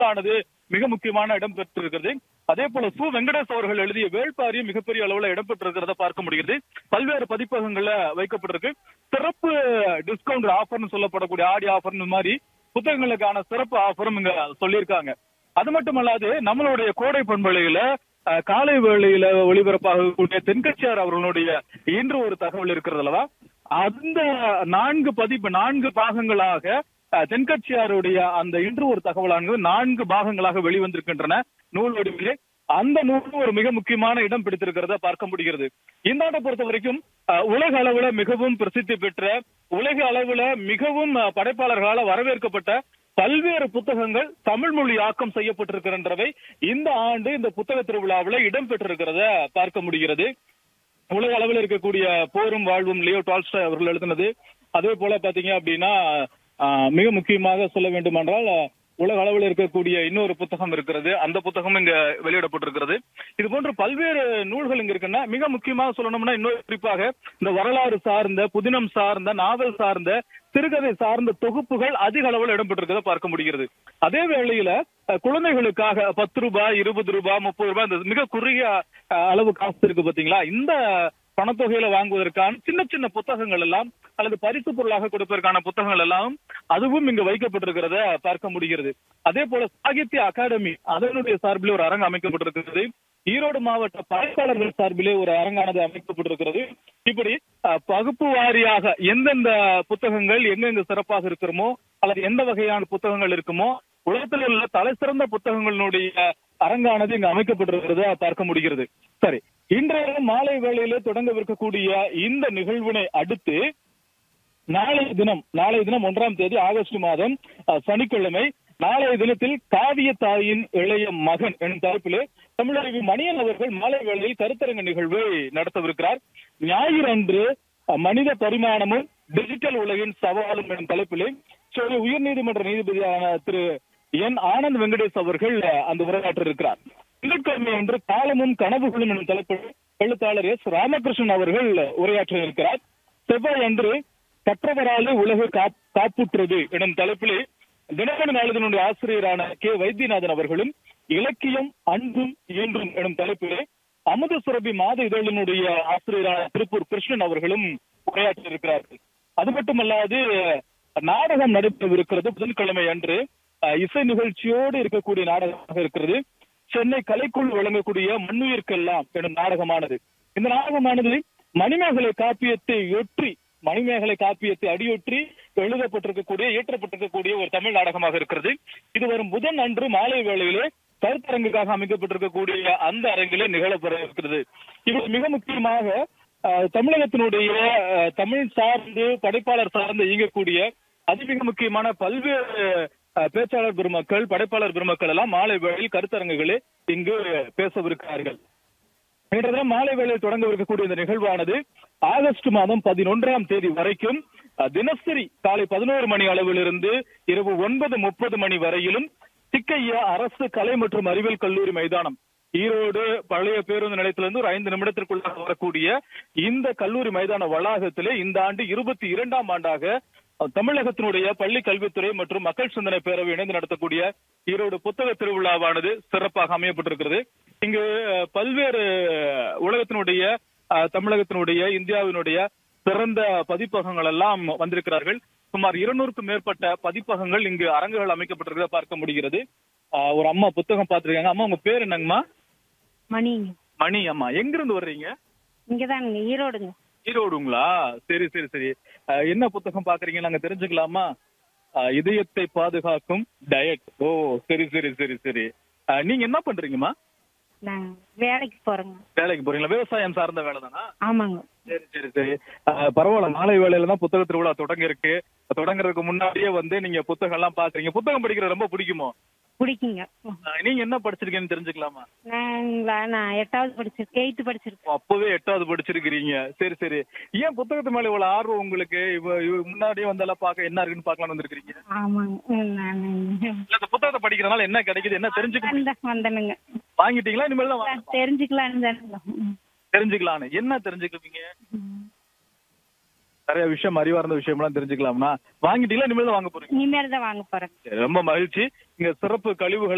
ஆனது மிக முக்கியமான இடம் பெற்றிருக்கிறது அதே போல சு வெங்கடேஷ் அவர்கள் எழுதிய வேள்பாரியும் மிகப்பெரிய அளவுல இடம்பெற்றிருக்கிறத பார்க்க முடிகிறது பல்வேறு பதிப்பகங்கள்ல வைக்கப்பட்டிருக்கு சிறப்பு டிஸ்கவுண்ட் ஆஃபர்னு சொல்லப்படக்கூடிய ஆடி ஆஃபர் மாதிரி புத்தகங்களுக்கான சிறப்பு ஆஃபரும் இங்க சொல்லியிருக்காங்க அது மட்டுமல்லாது நம்மளுடைய கோடை பண்பலையில அஹ், காலை வேளையில ஒளிபரப்பாகக்கூடிய தென்கட்சியார் அவர்களுடைய இன்று ஒரு தகவல் இருக்கிறது அல்லவா அந்த நான்கு பதிப்பு நான்கு பாகங்களாக அஹ், தென்கட்சியாருடைய அந்த இன்று ஒரு தகவலானது நான்கு பாகங்களாக வெளிவந்திருக்கின்றன நூல் வடிவிலே அந்த நூலும் ஒரு மிக முக்கியமான இடம் பிடித்திருக்கிறத பார்க்க முடிகிறது இந்த ஆண்டை பொறுத்த வரைக்கும் அஹ், உலக அளவுல மிகவும் பிரசித்தி பெற்ற உலக அளவுல மிகவும் அஹ், படைப்பாளர்களால வரவேற்கப்பட்ட பல்வேறு புத்தகங்கள் தமிழ் மொழி ஆக்கம் செய்யப்பட்டிருக்கின்றவை இந்த ஆண்டு இந்த புத்தக திருவிழாவில் இடம்பெற்றிருக்கிறத பார்க்க முடிகிறது உலக அளவில் இருக்கக்கூடிய போரும் வாழ்வும் லியோ டால்ஸ்டாய் அவர்கள் எழுதினது அதே போல பாத்தீங்க அப்படின்னா ஆஹ், மிக முக்கியமாக சொல்ல வேண்டுமென்றால் ஆஹ், உலக அளவில் இருக்கக்கூடிய இன்னொரு புத்தகம் இருக்கிறது அந்த புத்தகம் இங்க வெளியிடப்பட்டிருக்கிறது இது போன்ற பல்வேறு நூல்கள் இங்க இருக்குன்னா மிக முக்கியமாக சொல்லணும்னா இன்னொரு குறிப்பாக இந்த வரலாறு சார்ந்த புதினம் சார்ந்த நாவல் சார்ந்த சிறுகதை சார்ந்த தொகுப்புகள் அதிக அளவில் இடம்பெற்றிருக்கிறத பார்க்க முடிகிறது அதே வேளையில அஹ், குழந்தைகளுக்காக பத்து ரூபாய் இருபது ரூபாய் முப்பது ரூபாய் இந்த மிக குறுகிய அஹ், அளவு காசு இருக்கு பாத்தீங்களா இந்த பணத்தொகையில வாங்குவதற்கான சின்ன சின்ன புத்தகங்கள் எல்லாம் அல்லது பரிசு பொருளாக கொடுப்பதற்கான புத்தகங்கள் எல்லாம் அதுவும் இங்கு வைக்கப்பட்டிருக்கிறத பார்க்க முடிகிறது அதே போல சாகித்ய அகாடமி அதனுடைய சார்பிலே ஒரு அரங்கு அமைக்கப்பட்டிருக்கிறது ஈரோடு மாவட்ட படைப்பாளர்கள் சார்பிலே ஒரு அரங்கானது அமைக்கப்பட்டிருக்கிறது இப்படி அஹ், பகுப்பு வாரியாக எந்தெந்த புத்தகங்கள் எங்கெங்க சிறப்பாக இருக்கிறோமோ அல்லது எந்த வகையான புத்தகங்கள் இருக்குமோ உலகத்தில் உள்ள தலை சிறந்த புத்தகங்களுடைய அரங்கானது இங்கு அமைக்கப்பட்டிருக்கிறத பார்க்க முடிகிறது சரி இன்றைய மாலை வேளையிலே தொடங்கவிருக்கக்கூடிய இந்த நிகழ்வினை அடுத்து நாளைய தினம் நாளைய தினம் ஒன்றாம் தேதி ஆகஸ்ட் மாதம் அஹ், சனிக்கிழமை நாளைய தினத்தில் காவிய தாயின் இளைய மகன் எனும் தலைப்பிலே தமிழறிவி மணியன் அவர்கள் மாலை வேளையில் கருத்தரங்க நிகழ்வை நடத்தவிருக்கிறார் ஞாயிறு அன்று அஹ், மனித பரிமாணமும் டிஜிட்டல் உலகின் சவாலும் எனும் தலைப்பிலே சென்னை உயர்நீதிமன்ற நீதிபதியான திரு என் ஆனந்த் வெங்கடேஷ் அவர்கள் அஹ், அந்த உரையாற்ற இருக்கிறார் திங்கட்கிழமை அன்று காலமும் கனவுகளும் எனும் தலைப்பில் எழுத்தாளர் எஸ் ராமகிருஷ்ணன் அவர்கள் உரையாற்ற இருக்கிறார் செவ்வாய் அன்று கற்றவராலே உலகு காப்- காப்புற்றது எனும் தலைப்பிலே தினமணி நாளிதனுடைய ஆசிரியரான கே வைத்தியநாதன் அவர்களும் இலக்கியம் அன்பும் இயன்றும் எனும் தலைப்பிலே அமுத சுரபி மாத இதழினுடைய ஆசிரியரான திருப்பூர் கிருஷ்ணன் அவர்களும் உரையாற்ற இருக்கிறார்கள் அது மட்டுமல்லாது நாடகம் நடைபெறவிருக்கிறது புதன்கிழமை அன்று அஹ், இசை நிகழ்ச்சியோடு இருக்கக்கூடிய நாடகமாக இருக்கிறது சென்னை கலைக்குழு வழங்கக்கூடிய மண்ணுயிர்க்கெல்லாம் எனும் நாடகமானது இந்த நாடகமானது மணிமேகலை காப்பியத்தை ஒற்றி மணிமேகலை காப்பியத்தை அடியொற்றி எழுதப்பட்டிருக்கக்கூடிய இயற்றப்பட்டிருக்கக்கூடிய ஒரு தமிழ் நாடகமாக இருக்கிறது இது வரும் புதன் அன்று மாலை வேளையிலே கருத்தரங்குக்காக அமைக்கப்பட்டிருக்கக்கூடிய அந்த அரங்கிலே நிகழப்பெற இருக்கிறது இது மிக முக்கியமாக அஹ், தமிழகத்தினுடைய அஹ், தமிழ் சார்ந்து படைப்பாளர் சார்ந்து இயங்கக்கூடிய அதிமிக முக்கியமான பல்வேறு அஹ், பேச்சாளர் பெருமக்கள் படைப்பாளர் பெருமக்கள் எல்லாம் மாலை வேளையில் கருத்தரங்குகளே இங்கு பேசவிருக்கிறார்கள் இன்று தினம் மாலை வேளையில் தொடங்கவிருக்கக்கூடிய இந்த நிகழ்வானது ஆகஸ்ட் மாதம் பதினொன்றாம் தேதி வரைக்கும் அஹ், தினசரி காலை பதினோரு மணி அளவிலிருந்து இரவு ஒன்பது முப்பது மணி வரையிலும் திக்கையா அரசு கலை மற்றும் அறிவியல் கல்லூரி மைதானம் ஈரோடு பழைய பேருந்து நிலையத்திலிருந்து ஒரு ஐந்து நிமிடத்திற்குள்ளாக வரக்கூடிய இந்த கல்லூரி மைதான வளாகத்திலே இந்த ஆண்டு இருபத்தி இரண்டாம் ஆண்டாக அஹ், தமிழகத்தினுடைய பள்ளி கல்வித்துறை மற்றும் மக்கள் சிந்தனை பேரவை இணைந்து நடத்தக்கூடிய ஈரோடு புத்தக திருவிழாவானது சிறப்பாக அமையப்பட்டிருக்கிறது இங்கு அஹ், பல்வேறு அஹ், உலகத்தினுடைய அஹ், தமிழகத்தினுடைய இந்தியாவினுடைய சிறந்த பதிப்பகங்கள் எல்லாம் வந்திருக்கிறார்கள் சுமார் இருநூறுக்கும் மேற்பட்ட பதிப்பகங்கள் இங்கு அரங்குகள் அமைக்கப்பட்டிருக்கிறத பார்க்க முடிகிறது அஹ், ஒரு அம்மா புத்தகம் பார்த்திருக்காங்க அம்மா உங்க பேர் என்னங்கம்மா மணிங்க மணி அம்மா எங்க இருந்து வர்றீங்க இங்கதானுங்க ஈரோடுங்க ஈரோடுங்களா சரி சரி சரி அஹ், என்ன புத்தகம் பாக்குறீங்க நாங்க தெரிஞ்சுக்கலாமா அஹ், இதயத்தை பாதுகாக்கும் டயட் ஓ சரி சரி சரி சரி அஹ், நீங்க என்ன பண்றீங்கம்மா நான் வேலைக்கு போறேங்க வேலைக்கு போறீங்களா விவசாயம் சார்ந்த வேலை தானா ஆமாங்க சரி சரி சரி அஹ், பரவாயில்ல மாலை வேலையில தான் புத்தக திருவிழா தொடங்க இருக்கு தொடங்குறதுக்கு முன்னாடியே வந்து நீங்க புத்தகம் எல்லாம் பாக்குறீங்க புத்தகம் படிக்கிறது ரொம்ப பிடிக்குமோ பிடிக்குங்க அஹ், நீங்க என்ன படிச்சிருக்கீங்கன்னு தெரிஞ்சுக்கலாமா நாங்களா நான் எட்டாவது படிச்சிருக்கேன் எயித்து படிச்சிருக்கேன் அப்பவே எட்டாவது படிச்சிருக்கிறீங்க சரி சரி ஏன் புத்தகத்து மேல இவ்வளவு ஆர்வம் உங்களுக்கு இவ இவ முன்னாடியே வந்தெல்லாம் பாக்க என்ன இருக்குன்னு பாக்கலாம்னு வந்திருக்கீங்க ஆமாங்க நான் இல்ல இந்த புத்தகத்தை படிக்கிறதுனால என்ன கிடைக்குது என்ன தெரிஞ்சுக்க வந்தேன் வந்தனுங்க வாங்கிட்டீங்களா இனிமேல் தான் வாங்க- தெரிஞ்சுக்கலான்னு தானுங்க ம். தெரிஞ்சுக்கலான்னு என்ன தெரிஞ்சுக்குவீங்க ம். நிறைய விஷயம் அறிவார்ந்த விஷயம்லாம் தெரிஞ்சுக்கலாம்னா வாங்கிட்டீங்களா இனிமேல் தான் வாங்க போறீங்க இனிமேல் தான் வாங்க போறேன் சரி, ரொம்ப மகிழ்ச்சி இங்க சிறப்பு கழிவுகள்